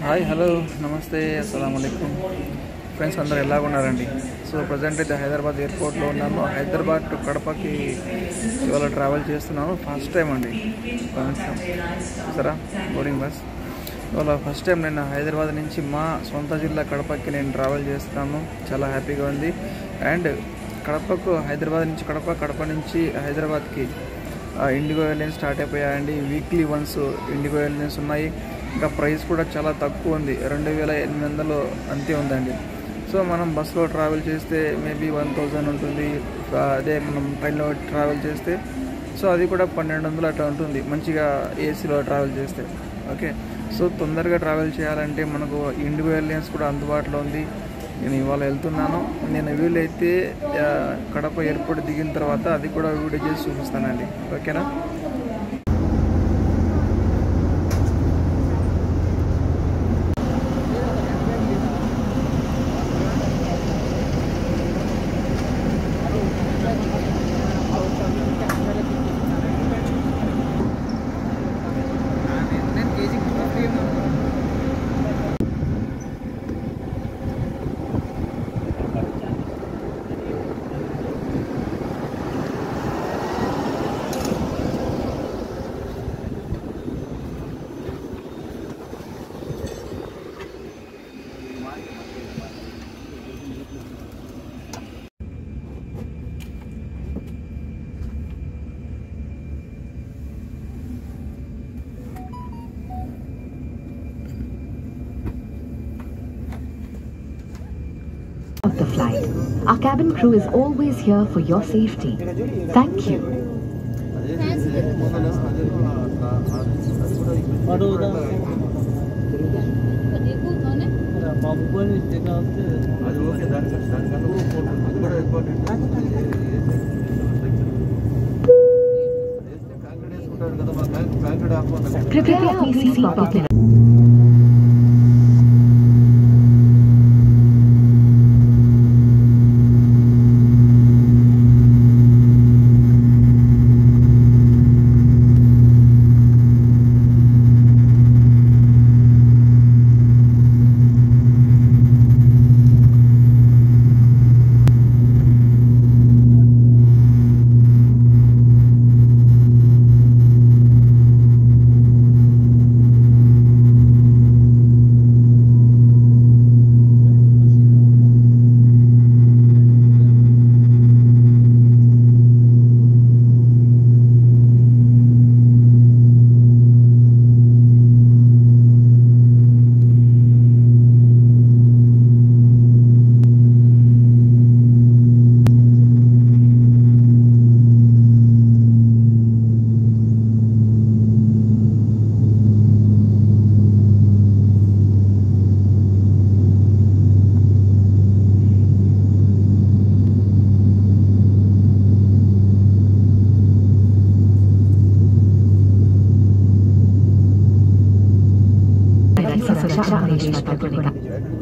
Hi hello నమస్తే అస్సలం అయికం ఫ్రెండ్స్ అందరూ ఎలా ఉన్నారండి సో ప్రజెంట్ అయితే హైదరాబాద్ ఎయిర్పోర్ట్లో ఉన్నాను హైదరాబాద్ టు కడపకి ఇవాళ ట్రావెల్ చేస్తున్నాను ఫస్ట్ టైం అండి సరా బోర్డింగ్ బస్ ఇవాళ ఫస్ట్ టైం నేను హైదరాబాద్ నుంచి మా సొంత జిల్లా కడపకి నేను ట్రావెల్ చేస్తున్నాను చాలా హ్యాపీగా ఉంది అండ్ కడపకు హైదరాబాద్ నుంచి కడప కడప నుంచి హైదరాబాద్కి ఆ, ఇండిగో ఎయిర్లైన్స్ స్టార్ట్ అయిపోయాయండి వీక్లీ వన్స్ ఇండిగో ఎయిర్లైన్స్ ఉన్నాయి ఇంకా ప్రైస్ కూడా చాలా తక్కువ ఉంది రెండు వేల ఎనిమిది వందలు అంతే ఉందండి సో మనం బస్సులో ట్రావెల్ చేస్తే మేబీ వన్ థౌజండ్ ఉంటుంది ఆ, అదే మనం ట్రైన్లో ట్రావెల్ చేస్తే సో అది కూడా పన్నెండు వందలు అట్లా ఉంటుంది మంచిగా ఏసీలో ట్రావెల్ చేస్తే ఓకే సో తొందరగా ట్రావెల్ చేయాలంటే మనకు ఇండిగో ఎయిర్లైన్స్ కూడా అందుబాటులో ఉంది నేను ఇవాళ వెళ్తున్నాను నేను వీలైతే ఆ, కడప ఎయిర్పోర్ట్ దిగిన తర్వాత అది కూడా వీడియో చేసి చూపిస్తానండి ఓకేనా of the flight. Our cabin crew is always here for your safety. Thank you. అది ఓకే దానికన్నా దానికన్నా కూడా ఇంపార్టెంట్ అది కూడా ఇంపార్టెంట్ వేస్తే కాంక్రీట్ వేసుకుంటాడు కదా మా కాంక్రీట్ కాంక్రీట్ ఆపమన్నాడు Prepare please seat pocket. Shah Mahesh Bhattacharya.